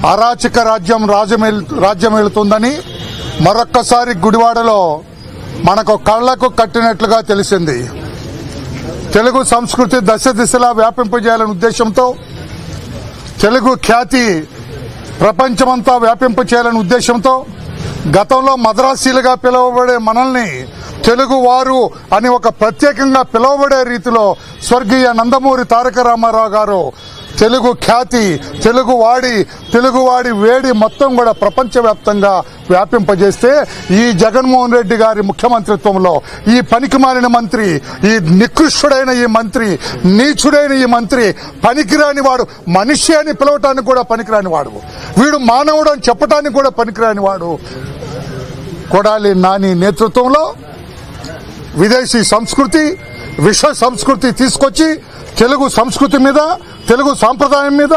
అరాచక రాజ్యం రాజ్యం రాజ్యం వెళుతుందని మరొక్కసారి గుడివాడలో మనకు కళ్లకు కట్టినట్లుగా తెలిసింది తెలుగు సంస్కృతి దశ దిశలా వ్యాపింపజేయాలనే ఉద్దేశంతో తెలుగు ఖ్యాతి ప్రపంచమంతా వ్యాపింప చేయాలనే ఉద్దేశంతో గతంలో మద్రాసీలుగా పిలువబడే మనల్ని తెలుగు వారు అని ఒక ప్రత్యేకంగా పిలువబడే రీతిలో స్వర్గీయ నందమూరి తారక రామారావు గారు తెలుగు ఖ్యాతి తెలుగు వాడి తెలుగువాడి వేడి మొత్తం కూడా ప్రపంచవ్యాప్తంగా వ్యాపింపజేస్తే ఈ జగన్మోహన్ రెడ్డి గారి ముఖ్యమంత్రిత్వంలో ఈ పనికిమాలిన మంత్రి ఈ నికృష్టుడైన ఈ మంత్రి నీచుడైన ఈ మంత్రి పనికిరాని వాడు మనిషి అని పిలవటానికి కూడా పనికిరాని వాడు వీడు మానవుడు అని చెప్పటానికి కూడా పనికిరాని వాడు కొడాలి నాని నేతృత్వంలో విదేశీ సంస్కృతి విశ్వ సంస్కృతి తీసుకొచ్చి తెలుగు సంస్కృతి మీద తెలుగు సాంప్రదాయం మీద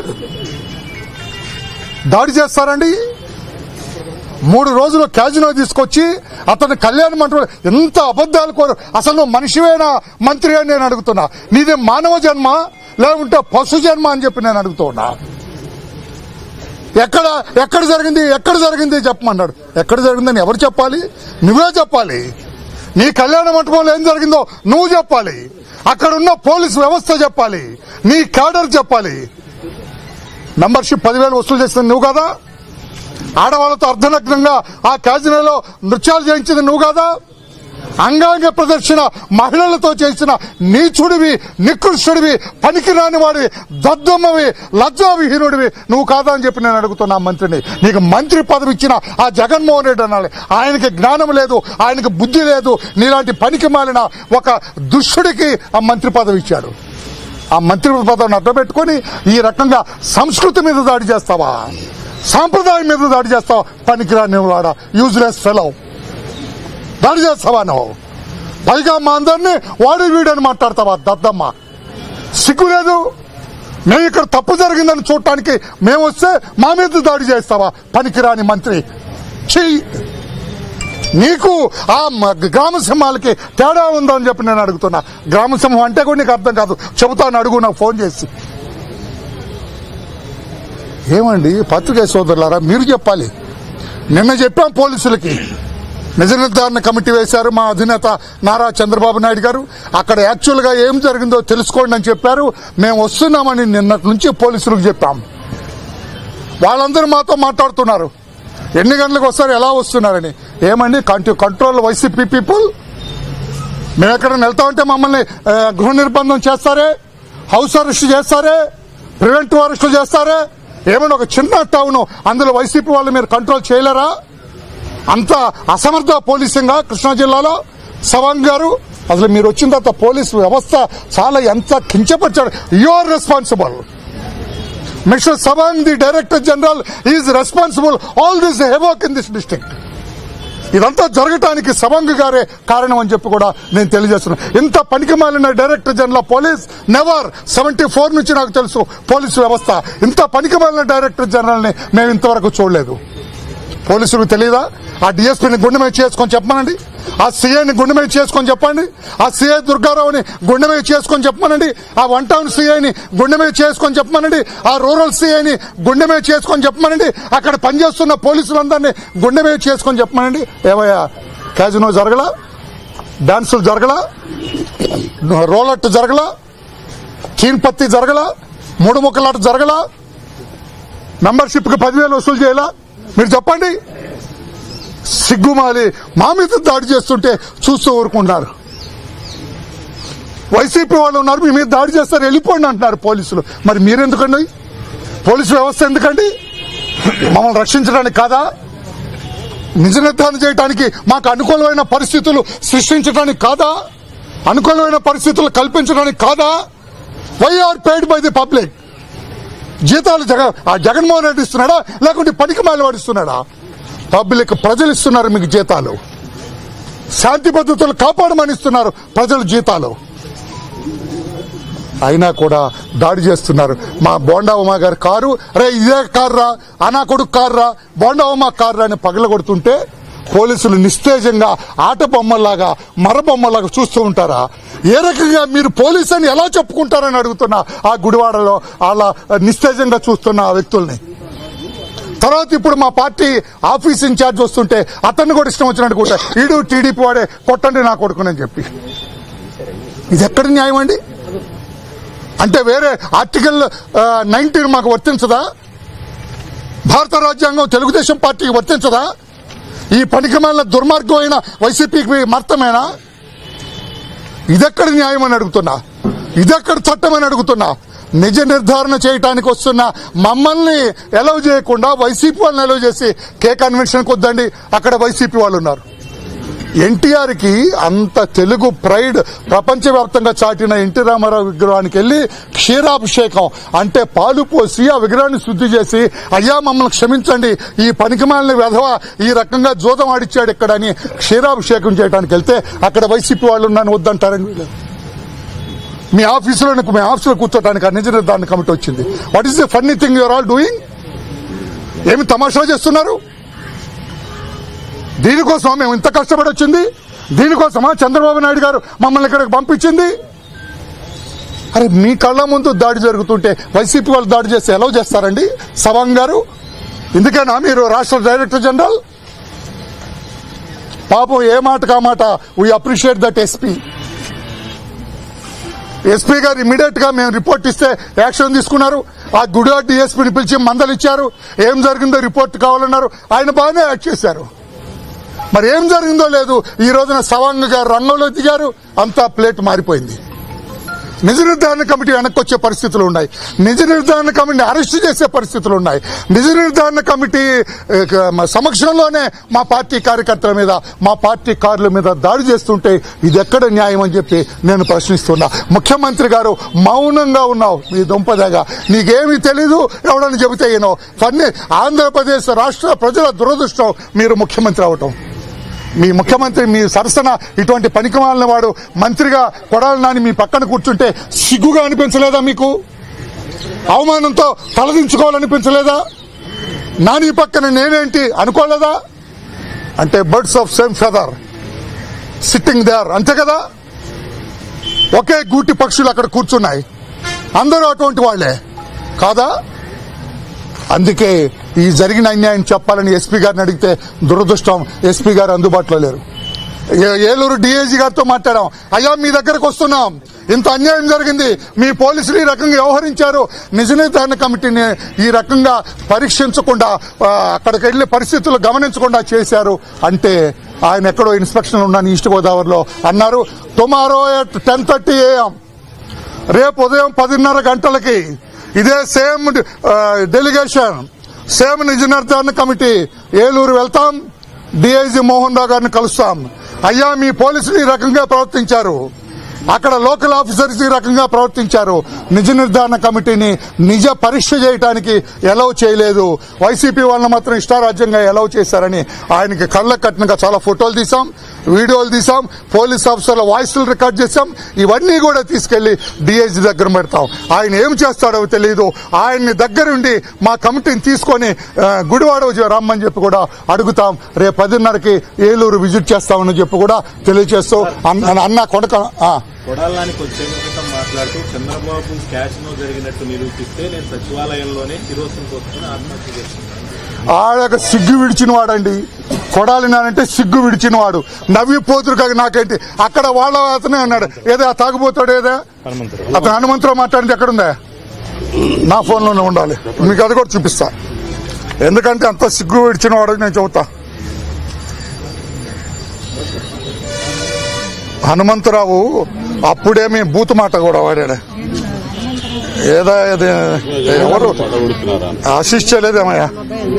దాడి చేస్తారండి మూడు రోజులు క్యాజినో తీసుకొచ్చి అతని కళ్యాణ మంటపం ఎంత అబద్దాలు కోరు అసలు నువ్వు మనిషివేనా మంత్రి అని నేను అడుగుతున్నా నీది మానవ జన్మ లేకుంటే పశు జన్మ అని చెప్పి నేను అడుగుతున్నా ఎక్కడ ఎక్కడ జరిగింది ఎక్కడ జరిగింది చెప్పమన్నాడు ఎక్కడ జరిగిందని ఎవరు చెప్పాలి నువ్వే చెప్పాలి నీ కళ్యాణ మంటపంలో ఏం జరిగిందో నువ్వు చెప్పాలి అక్కడ ఉన్న పోలీసు వ్యవస్థ చెప్పాలి నీ క్యాడర్ చెప్పాలి మెంబర్షిప్ పదివేలు వసూలు చేసింది నువ్వు కదా ఆడవాళ్ళతో అర్ధనగ్నంగా ఆ క్యాజినోలో నృత్యాలు చేయించింది నువ్వు కదా అంగాంగ ప్రదర్శన మహిళలతో చేసిన నీచుడివి నికృష్టుడివి పనికిరాని వాడివి దద్దమ్మవి లజ్జావిహీనుడివి నువ్వు కాదా అని చెప్పి నేను అడుగుతున్నా మంత్రిని నీకు మంత్రి పదవి ఇచ్చిన ఆ జగన్మోహన్ రెడ్డి అనాలి ఆయనకి జ్ఞానం లేదు ఆయనకి బుద్ధి లేదు నీలాంటి పనికి మాలిన ఒక దుష్టుడికి ఆ మంత్రి పదవి ఇచ్చాడు ఆ మంత్రి పదవిని అడ్డబెట్టుకొని ఈ రకంగా సంస్కృతి మీద దాడి చేస్తావా సాంప్రదాయం మీద దాడి చేస్తావా పనికిరాని వాడ యూజ్లెస్ ఫెలో దాడి చేస్తావా నువ్వు పైగా మా అందరినీ వాడి వీడని మాట్లాడతావా దద్దమ్మ సిగ్గు లేదు మేము ఇక్కడ తప్పు జరిగిందని చూడటానికి మేము వస్తే మా మీద దాడి చేస్తావా పనికిరాని మంత్రి చెయ్యి నీకు ఆ మ- గ్రామ సింహాలకి తేడా ఉందని చెప్పి నేను అడుగుతున్నా గ్రామ సింహం అంటే కూడా నీకు అర్థం కాదు చెబుతాను అడుగు నాకు ఫోన్ చేసి ఏమండి పత్రికా సోదరులారా మీరు చెప్పాలి నిన్న చెప్పాం పోలీసులకి నిజ నిర్ధారణ కమిటీ వేశారు మా అధినేత నారా చంద్రబాబు నాయుడు గారు అక్కడ యాక్చువల్ గా ఏం జరిగిందో తెలుసుకోండి అని చెప్పారు మేము వస్తున్నామని నిన్నటి నుంచి పోలీసులకు చెప్పాం వాళ్ళందరూ మాతో మాట్లాడుతున్నారు ఎన్ని గంటలకు వస్తారు ఎలా వస్తున్నారని ఏమండి కంటి కంట్రోల్ వైసీపీ పీపుల్ మేము ఎక్కడైనా వెళ్తామంటే మమ్మల్ని ఆ, గృహ నిర్బంధం చేస్తారే హౌస్ అరెస్ట్ చేస్తారే ప్రివెంటివ్ అరెస్ట్ చేస్తారే ఏమైనా ఒక చిన్న టౌన్ అందులో వైసీపీ వాళ్ళు మీరు కంట్రోల్ చేయలేరా అంత అసమర్థ పోలీసింగా కృష్ణా జిల్లాలో సవాంగ్ గారు అసలు మీరు వచ్చిన తర్వాత పోలీసు వ్యవస్థ చాలా ఎంత కించపరిచాడు you are responsible mister Sawang the director general is responsible all this havoc in this district ఇదంతా జరగటానికి సవంగ్ గారే కారణం అని చెప్పి కూడా నేను తెలియజేస్తున్నాను ఇంత పనికి మాలిన director general of police never seventy four నుంచి నాకు తెలుసు పోలీసు వ్యవస్థ ఇంత పనికి మాలిన డైరెక్టర్ జనరల్ ని మేము ఇంతవరకు చూడలేదు పోలీసులకు తెలియదా ఆ డిఎస్పీని గుండె మీద చేసుకొని చెప్పమనండి ఆ సీఐని గుండె మీద చేసుకొని చెప్పండి ఆ సీఐ దుర్గారావుని గుండె మీద చేసుకొని చెప్పమనండి ఆ వన్ టౌన్ సీఐని గుండె మీద చేసుకొని చెప్పమనండి ఆ రూరల్ సీఐని గుండె మీద చేసుకొని చెప్పమనండి అక్కడ పనిచేస్తున్న పోలీసులందరినీ గుండె మీద చేసుకొని చెప్పమనండి ఏవయ్యా క్యాజినో జరగలా డాన్సులు జరగలా రోలట్ జరగలా చీన్పత్తి జరగలా మూడు ముక్కలాట జరగలా మెంబర్షిప్ కి పదివేలు వసూలు చేయాలా మీరు చెప్పండి సిగ్గుమాలి మా మీద దాడి చేస్తుంటే చూస్తూ ఊరుకుంటున్నారు వైసీపీ వాళ్ళు ఉన్నారు మీ మీద దాడి చేస్తారు వెళ్ళిపోండి అంటున్నారు పోలీసులు మరి మీరెందుకండి పోలీసు వ్యవస్థ ఎందుకండి మమ్మల్ని రక్షించడానికి కాదా నిజ నిర్ధారణ చేయడానికి మాకు అనుకూలమైన పరిస్థితులు సృష్టించడానికి కాదా అనుకూలమైన పరిస్థితులు కల్పించడానికి కాదా why are paid by the public జీతాలు జగ ఆ జగన్మోహన్ రెడ్డి ఇస్తున్నాడా లేకుంటే పనికి వాడు ఇస్తున్నాడా పబ్లిక్ ప్రజలు ఇస్తున్నారు మీకు జీతాలు శాంతి భద్రతలు కాపాడమని ఇస్తున్నారు ప్రజలు జీతాలు అయినా కూడా దాడి చేస్తున్నారు మా బోండా ఉమా గారి కారు రే ఇదే కార్రా అనా కొడుకు కార్రా బోండా ఉమా కార్రా అని పగలగొడుతుంటే పోలీసులు నిస్తేజంగా ఆట బొమ్మల్లాగా మర బొమ్మలాగా చూస్తూ ఉంటారా ఏ రకంగా మీరు పోలీస్ అని ఎలా చెప్పుకుంటారని అడుగుతున్నా ఆ గుడివాడలో అలా నిస్తేజంగా చూస్తున్న ఆ వ్యక్తుల్ని తర్వాత ఇప్పుడు మా పార్టీ ఆఫీస్ ఇన్ఛార్జ్ వస్తుంటే అతన్ని కూడా ఇష్టం వచ్చినట్టు కూడా ఈడు టీడీపీ వాడే కొట్టండి నా కొడుకునని చెప్పి ఇది ఎక్కడ న్యాయం అండి అంటే వేరే ఆర్టికల్ నైన్టీన్ మాకు వర్తించదా భారత రాజ్యాంగం తెలుగుదేశం పార్టీకి వర్తించదా ఈ పనికిమాలిన దుర్మార్గమైన వైసీపీకి మర్తమేనా ఇదెక్కడ న్యాయం అని అడుగుతున్నా ఇదెక్కడ చట్టం అని అడుగుతున్నా నిజ నిర్ధారణ చేయడానికి వస్తున్న మమ్మల్ని ఎలవ్ చేయకుండా వైసీపీ వాళ్ళని ఎలవ్ చేసి కే కన్వెన్షన్కి వద్దండి అక్కడ వైసీపీ వాళ్ళు ఉన్నారు ఎన్టీఆర్ కి అంత తెలుగు ప్రైడ్ ప్రపంచవ్యాప్తంగా చాటిన ఎన్టీ రామారావు విగ్రహానికి వెళ్లి క్షీరాభిషేకం అంటే పాలు పోసి ఆ విగ్రహాన్ని శుద్ధి చేసి అయ్యా మమ్మల్ని క్షమించండి ఈ పనికిమాలిన వెధవ ఈ రకంగా జోదం ఆడిచ్చాడు ఇక్కడ అని క్షీరాభిషేకం చేయడానికి వెళ్తే అక్కడ వైసీపీ వాళ్ళు ఉన్నాను వద్దంటారని వీళ్ళు మీ ఆఫీసులో మీ ఆఫీసులో కూర్చోటానికి నిజ నిర్ధారణ కమిటీ వచ్చింది what is the funny thing you are all doing ఏమి తమాషా చేస్తున్నారు దీనికోసం మేము ఇంత కష్టపడి వచ్చింది దీనికోసమా చంద్రబాబు నాయుడు గారు మమ్మల్ని ఇక్కడికి పంపించింది అరే మీ కళ్ళ ముందు దాడి జరుగుతుంటే వైసీపీ వాళ్ళు దాడి చేస్తే ఎలా చేస్తారండి సవాంగ్ గారు ఎందుకేనా మీరు రాష్ట్ర డైరెక్టర్ జనరల్ పాపం ఏ మాట కా మాట we appreciate that SP SP గారు ఇమీడియట్ గా మేము రిపోర్ట్ ఇస్తే యాక్షన్ తీసుకున్నారు ఆ గుడివాడ డిఎస్పీని పిలిచి మందలు ఇచ్చారు ఏం జరిగిందో రిపోర్ట్ కావాలన్నారు ఆయన బాగానే యాక్ట్ చేశారు మరి ఏం జరిగిందో లేదు ఈ రోజున సవాంగ్ గారు రంగంలో దిగారు అంతా ప్లేట్ మారిపోయింది నిజ నిర్ధారణ కమిటీ వెనక్కి వచ్చే పరిస్థితులు ఉన్నాయి నిజ నిర్ధారణ కమిటీని అరెస్ట్ చేసే పరిస్థితులు ఉన్నాయి నిజ నిర్ధారణ కమిటీ ఏ, క- మా సమక్షంలోనే మా పార్టీ కార్యకర్తల మీద మా పార్టీ కార్ల మీద దాడి చేస్తుంటే ఇది ఎక్కడ న్యాయం అని చెప్పి నేను ప్రశ్నిస్తున్నా ముఖ్యమంత్రి గారు మౌనంగా ఉన్నావు మీ దుంపదగా నీకేమీ తెలీదు ఎవడని చెబితే ఈయనో ఫన్నీ ఆంధ్రప్రదేశ్ రాష్ట్ర ప్రజల దురదృష్టం మీరు ముఖ్యమంత్రి అవటం మీ ముఖ్యమంత్రి మీ సరసన ఇటువంటి పనికిమాలిన వాడు మంత్రిగా కొడాలి నాని మీ పక్కన కూర్చుంటే సిగ్గుగా అనిపించలేదా మీకు అవమానంతో తలదించుకోవాలనిపించలేదా నాని పక్కన నేనేంటి అనుకోలేదా అంటే birds of same feather sitting there అంతే కదా ఒకే గూటి పక్షులు అక్కడ కూర్చున్నాయి అందరూ అటువంటి వాళ్లే కాదా అందుకే ఈ జరిగిన అన్యాయం చెప్పాలని ఎస్పీ గారిని అడిగితే దురదృష్టం ఎస్పీ గారు అందుబాటులో లేరు ఏ- ఏలూరు డిఐజీ గారితో మాట్లాడాం అయ్యా మీ దగ్గరకు వస్తున్నాం ఇంత అన్యాయం జరిగింది మీ పోలీసులు ఈ రకంగా వ్యవహరించారు నిజ నిర్ధారణ కమిటీని ఈ రకంగా పరీక్షించకుండా ఆ, అక్కడికి వెళ్లే పరిస్థితులు గమనించకుండా చేశారు అంటే ఆయన ఎక్కడో ఇన్స్పెక్షన్ ఉన్నాను ఈస్ట్ గోదావరిలో అన్నారు tomorrow at ten thirty AM రేపు ఉదయం పదిన్నర గంటలకి ఇదే సేమ్ డెలిగేషన్ సేమ్ నిజ నిర్ధారణ కమిటీ ఏలూరు వెళ్తాం డిఐజీ మోహన్ రావు గారిని కలుస్తాం అయ్యా మీ పోలీసులు ఈ రకంగా ప్రవర్తించారు అక్కడ లోకల్ ఆఫీసర్స్ ఈ రకంగా ప్రవర్తించారు నిజ నిర్ధారణ కమిటీని నిజ పరీక్ష చేయడానికి ఎలవ్ చేయలేదు వైసీపీ వాళ్ళని మాత్రం ఇష్టారాజ్యంగా ఎలవ్ చేశారని ఆయనకి కళ్ళ కట్టినగా చాలా ఫోటోలు తీసాం వీడియోలు తీసాం పోలీస్ ఆఫీసర్ల వాయిస్లు రికార్డ్ చేశాం ఇవన్నీ కూడా తీసుకెళ్లి డిఐజీ దగ్గర పెడతాం ఆయన ఏం చేస్తాడో తెలియదు ఆయన్ని దగ్గరుండి మా కమిటీని తీసుకొని ఆ, గుడివాడ వచ్చి రమ్మని చెప్పి కూడా అడుగుతాం రేపు పదిన్నరకి ఏలూరు విజిట్ చేస్తామని చెప్పి కూడా తెలియజేస్తూ అన్న అన్న కొడక ఆ. కొడాలానికి వచ్చే క్రితం మాట్లాడుతూ చంద్రబాబు క్యాసినో జరిగినట్టు నిరూపిస్తే నేను సచివాలయంలోనే కిరోసిన్ పోసుకుని ఆత్మహత్య చేసుకున్నాను ఆడక సిగ్గు విడిచిన వాడండి కొడాలి నానంటే సిగ్గు విడిచిన వాడు నవ్వి పోతురు కాక నాకేంటి అక్కడ వాళ్ళ అతనే అన్నాడు ఏదో ఆ తాగుపోతాడు ఏదో అతను హనుమంతరావు మాట్లాడింది ఎక్కడుందా నా ఫోన్లోనే ఉండాలి మీకు అది కూడా చూపిస్తా ఎందుకంటే అంత సిగ్గు విడిచిన వాడు నేను చెబుతా హనుమంతరావు అప్పుడేమి బూతు మాట కూడా వాడాడు ఏదో ఇది ఎవరు ఆశించలేదేమయ్యా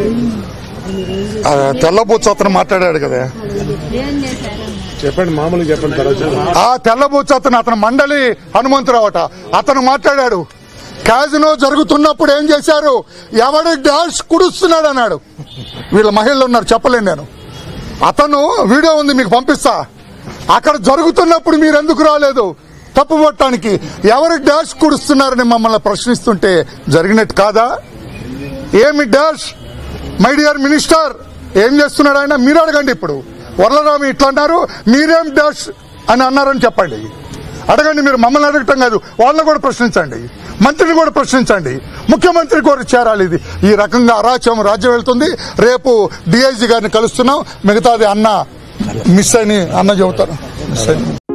ఆ తెల్లబూచు అతను మాట్లాడాడు కదా ఏం చేశారు చెప్పండి మామూలుగా చెప్పండి తర్వాత ఆ తెల్లబూచు అతను అతను మండలి హనుమంతరావు అట అతను మాట్లాడాడు క్యాజినో జరుగుతున్నప్పుడు ఏం చేశారు ఎవడి డాష్ కుడుస్తున్నాడు అన్నాడు వీళ్ళ మహిళలు ఉన్నారు చెప్పలేను నేను అతను వీడియో ఉంది మీకు పంపిస్తా అక్కడ జరుగుతున్నప్పుడు మీరు ఎందుకు రాలేదు తప్పు పట్టడానికి ఎవరి డాష్ కుడుస్తున్నారని మమ్మల్ని ప్రశ్నిస్తుంటే జరిగినట్టు కాదా ఏమి డాష్ మై డియర్ మినిస్టర్ ఏం చేస్తున్నాడు ఆయన మీరు అడగండి ఇప్పుడు వరలరామి ఇట్లా అన్నారు మీరేం డాష్ అని అన్నారని చెప్పండి అడగండి మీరు మమ్మల్ని అడగటం కాదు వాళ్ళని కూడా ప్రశ్నించండి మంత్రిని కూడా ప్రశ్నించండి ముఖ్యమంత్రి కూడా చేరాలి ఇది ఈ రకంగా అరాచం రాజ్యం వెళ్తుంది రేపు డిఐజీ గారిని కలుస్తున్నాం మిగతాది అన్న మిస్ అని అన్న చెబుతారు మిస్ అని